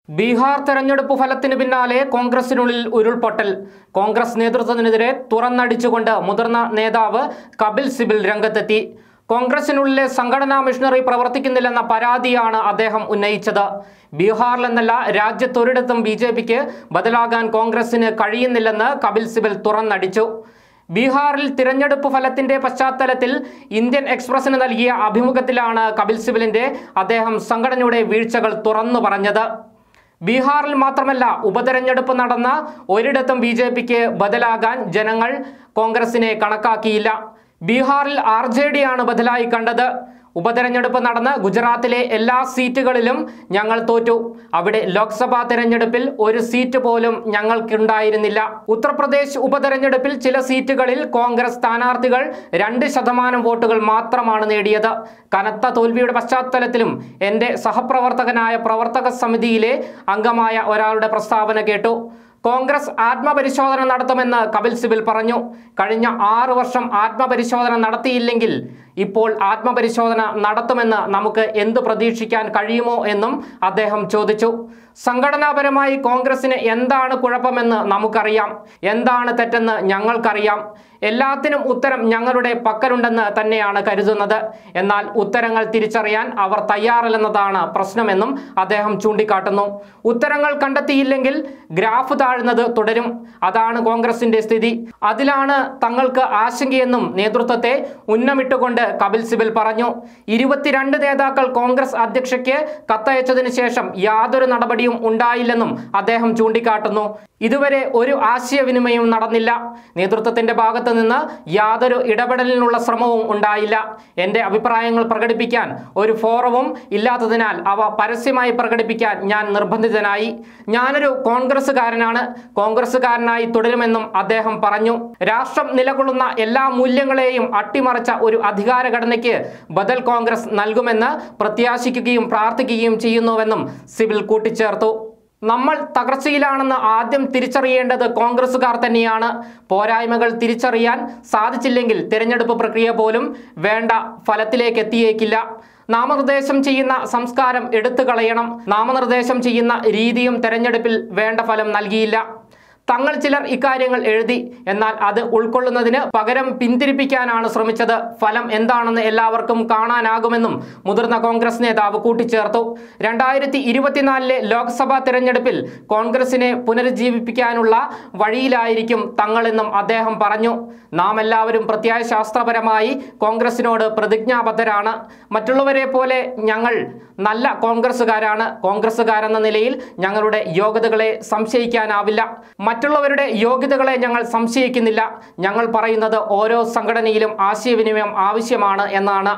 ബീഹാർ തെരഞ്ഞെടുപ്പ് ഫലത്തിന് പിന്നാലെ കോൺഗ്രസിനുള്ളിൽ ഉരുൾപൊട്ടൽ കോൺഗ്രസ് നേതൃത്വത്തിനെതിരെ തുറന്നടിച്ചുകൊണ്ട് മുതിർന്ന നേതാവ് കപിൽ സിബിൽ രംഗത്തെത്തി കോൺഗ്രസിനുള്ളിലെ സംഘടനാ മിഷണറി പ്രവർത്തിക്കുന്നില്ലെന്ന പരാതിയാണ് അദ്ദേഹം ഉന്നയിച്ചത് ബീഹാറിലെന്നല്ല രാജ്യത്തൊരിടത്തും ബി ജെ പിക്ക് ബദലാകാൻ കോൺഗ്രസിന് കഴിയുന്നില്ലെന്ന് കപിൽ സിബൽ തുറന്നടിച്ചു ബീഹാറിൽ തിരഞ്ഞെടുപ്പ് ഫലത്തിന്റെ പശ്ചാത്തലത്തിൽ ഇന്ത്യൻ എക്സ്പ്രസിന് നൽകിയ അഭിമുഖത്തിലാണ് കപിൽ സിബലിന്റെ അദ്ദേഹം സംഘടനയുടെ വീഴ്ചകൾ തുറന്നു പറഞ്ഞത് ബീഹാറിൽ മാത്രമല്ല ഉപതെരഞ്ഞെടുപ്പ് നടന്ന ഒരിടത്തും ബി ജെ പിക്ക് ബദലാകാൻ ജനങ്ങൾ കോൺഗ്രസിനെ കണക്കാക്കിയില്ല ബീഹാറിൽ ആർ ജെ ഡി ആണ് ബദലായി കണ്ടത് ഉപതെരഞ്ഞെടുപ്പ് നടന്ന ഗുജറാത്തിലെ എല്ലാ സീറ്റുകളിലും ഞങ്ങൾ തോറ്റു അവിടെ ലോക്സഭാ തെരഞ്ഞെടുപ്പിൽ ഒരു സീറ്റ് പോലും ഞങ്ങൾക്കുണ്ടായിരുന്നില്ല ഉത്തർപ്രദേശ് ഉപതെരഞ്ഞെടുപ്പിൽ ചില സീറ്റുകളിൽ കോൺഗ്രസ് സ്ഥാനാർത്ഥികൾ രണ്ട് ശതമാനം വോട്ടുകൾ മാത്രമാണ് നേടിയത് കനത്ത തോൽവിയുടെ പശ്ചാത്തലത്തിലും എൻ്റെ സഹപ്രവർത്തകനായ പ്രവർത്തക സമിതിയിലെ അംഗമായ ഒരാളുടെ പ്രസ്താവന കേട്ടു കോൺഗ്രസ് ആത്മപരിശോധന നടത്തുമെന്ന് കപിൽ സിബിൽ പറഞ്ഞു കഴിഞ്ഞ ആറു വർഷം ആത്മപരിശോധന നടത്തിയില്ലെങ്കിൽ ഇപ്പോൾ ആത്മപരിശോധന നടത്തുമെന്ന് നമുക്ക് എന്ത് പ്രതീക്ഷിക്കാൻ കഴിയുമോ എന്നും അദ്ദേഹം ചോദിച്ചു സംഘടനാപരമായി കോൺഗ്രസിന് എന്താണ് കുഴപ്പമെന്ന് നമുക്കറിയാം എന്താണ് തെറ്റെന്ന് ഞങ്ങൾക്കറിയാം എല്ലാത്തിനും ഉത്തരം ഞങ്ങളുടെ പക്കലുണ്ടെന്ന് തന്നെയാണ് കരുതുന്നത് എന്നാൽ ഉത്തരങ്ങൾ തിരിച്ചറിയാൻ അവർ തയ്യാറല്ലെന്നതാണ് പ്രശ്നമെന്നും അദ്ദേഹം ചൂണ്ടിക്കാട്ടുന്നു ഉത്തരങ്ങൾ കണ്ടെത്തിയില്ലെങ്കിൽ ഗ്രാഫ് താഴുന്നത് തുടരും അതാണ് കോൺഗ്രസിന്റെ സ്ഥിതി അതിലാണ് തങ്ങൾക്ക് ആശങ്കയെന്നും നേതൃത്വത്തെ ഉന്നമിട്ടുകൊണ്ട് കപിൽ സിബൽ പറഞ്ഞു ഇരുപത്തിരണ്ട് നേതാക്കൾ കോൺഗ്രസ് അധ്യക്ഷയ്ക്ക് കത്തയച്ചതിന് ശേഷം യാതൊരു നടപടിയും ഉണ്ടായില്ലെന്നും അദ്ദേഹം ചൂണ്ടിക്കാട്ടുന്നു ഇതുവരെ ഒരു ആശയവിനിമയവും നടന്നില്ല നേതൃത്വത്തിന്റെ ഭാഗത്ത് നിന്ന് യാതൊരു ഇടപെടലിനുള്ള ശ്രമവും ഉണ്ടായില്ല എൻ്റെ അഭിപ്രായങ്ങൾ പ്രകടിപ്പിക്കാൻ ഒരു ഫോറവും ഇല്ലാത്തതിനാൽ അവ പരസ്യമായി പ്രകടിപ്പിക്കാൻ ഞാൻ നിർബന്ധിതനായി ഞാനൊരു കോൺഗ്രസ്സുകാരനാണ് കോൺഗ്രസ്സുകാരനായി തുടരുമെന്നും അദ്ദേഹം പറഞ്ഞു രാഷ്ട്രം നിലകൊള്ളുന്ന എല്ലാ മൂല്യങ്ങളെയും അട്ടിമറിച്ച ഒരു അധികാരഘടനയ്ക്ക് ബദൽ കോൺഗ്രസ് നൽകുമെന്ന് പ്രത്യാശിക്കുകയും പ്രാർത്ഥിക്കുകയും ചെയ്യുന്നുവെന്നും സിബിൽ കൂട്ടിച്ചേർത്തു നമ്മൾ തകർച്ചയിലാണെന്ന് ആദ്യം തിരിച്ചറിയേണ്ടത് കോൺഗ്രസ്സുകാർ തന്നെയാണ് പോരായ്മകൾ തിരിച്ചറിയാൻ സാധിച്ചില്ലെങ്കിൽ തിരഞ്ഞെടുപ്പ് പ്രക്രിയ പോലും വേണ്ട ഫലത്തിലേക്ക് എത്തിയേക്കില്ല നാമനിർദ്ദേശം ചെയ്യുന്ന സംസ്കാരം എടുത്തു കളയണം നാമനിർദ്ദേശം ചെയ്യുന്ന രീതിയും തെരഞ്ഞെടുപ്പിൽ വേണ്ട ഫലം നൽകിയില്ല തങ്ങൾ ചിലർ ഇക്കാര്യങ്ങൾ എഴുതി എന്നാൽ അത് ഉൾക്കൊള്ളുന്നതിന് പകരം പിന്തിരിപ്പിക്കാനാണ് ശ്രമിച്ചത് ഫലം എന്താണെന്ന് എല്ലാവർക്കും കാണാനാകുമെന്നും മുതിർന്ന കോൺഗ്രസ് നേതാവ് കൂട്ടിച്ചേർത്തു രണ്ടായിരത്തി ഇരുപത്തിനാലിലെ ലോക്സഭാ തിരഞ്ഞെടുപ്പിൽ കോൺഗ്രസിനെ പുനരുജ്ജീവിപ്പിക്കാനുള്ള വഴിയിലായിരിക്കും തങ്ങളെന്നും അദ്ദേഹം പറഞ്ഞു നാം എല്ലാവരും പ്രത്യയശാസ്ത്രപരമായി കോൺഗ്രസിനോട് പ്രതിജ്ഞാബദ്ധരാണ് മറ്റുള്ളവരെ പോലെ ഞങ്ങൾ നല്ല കോൺഗ്രസ്സുകാരാണ് കോൺഗ്രസ്സുകാരെന്ന നിലയിൽ ഞങ്ങളുടെ യോഗ്യതകളെ സംശയിക്കാനാവില്ല മറ്റുള്ളവരുടെ യോഗ്യതകളെ ഞങ്ങൾ സംശയിക്കുന്നില്ല ഞങ്ങൾ പറയുന്നത് ഓരോ സംഘടനയിലും ആശയവിനിമയം ആവശ്യമാണ് എന്നാണ്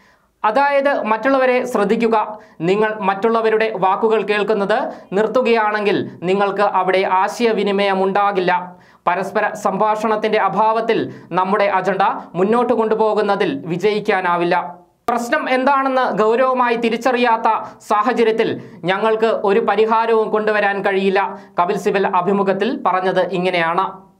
അതായത് മറ്റുള്ളവരെ ശ്രദ്ധിക്കുക നിങ്ങൾ മറ്റുള്ളവരുടെ വാക്കുകൾ കേൾക്കുന്നത് നിർത്തുകയാണെങ്കിൽ നിങ്ങൾക്ക് അവിടെ ആശയവിനിമയം ഉണ്ടാകില്ല പരസ്പര സംഭാഷണത്തിന്റെ അഭാവത്തിൽ നമ്മുടെ അജണ്ട മുന്നോട്ട് കൊണ്ടുപോകുന്നതിൽ വിജയിക്കാനാവില്ല പ്രശ്നം എന്താണെന്ന് ഗൗരവമായി തിരിച്ചറിയാത്ത സാഹചര്യത്തിൽ ഞങ്ങൾക്ക് ഒരു പരിഹാരവും കൊണ്ടുവരാൻ കഴിയില്ല കപിൽ സിബൽ അഭിമുഖത്തിൽ പറഞ്ഞത് ഇങ്ങനെയാണ്